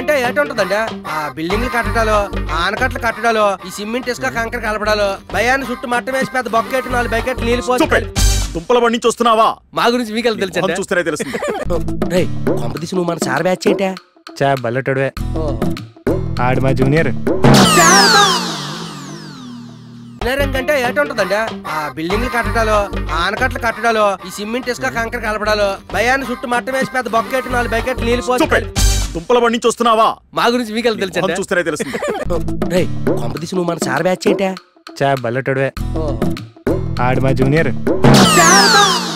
అంటే ఏటుంటదండి ఆ బిల్డింగ్లు కట్టడాలు ఆ ఆనకట్లు కట్టడాలు ఈ సిమెంట్ ఇసుక కంకర కలపడాలు భయాన్ని చుట్టూ మట్టం వేసి పెద్ద బొక్కెట్టు నాలుగు బకెట్లు నీళ్ళు పోసి Stupid. దుంపల బండి నుంచి వస్తున్నావా మా గురించి మీకు తెలుసు మొహం చూస్తేనే తెలుస్తుంది రే కొంపదీసి నువ్వు మన సార్ బ్యాచ్ ఏంటా చా బల్లటోడువే ఆడు మా జూనియర్ ఇంజనీరింగ్ అంటే ఏటుంటదండి ఆ బిల్డింగ్లు కట్టడాలు ఆ ఆనకట్లు కట్టడాలు ఈ సిమెంట్ ఇసుక కంకర కలపడాలు భయాన్ని చుట్టూ మట్టం వేసి పెద్ద బొక్కెట్టు నాలుగు బకెట్లు నీళ్ళు పోసి Stupid. దుంపల బండి నుంచి వస్తున్నావా మా గురించి మీకు మొహం తెలుసు చూస్తేనే తెలుస్తుంది రే కొంపదీసి నువ్వు మన సార్ బ్యాచ్ ఏంటా చా బల్లటోడువే ఆడు మా జూనియర్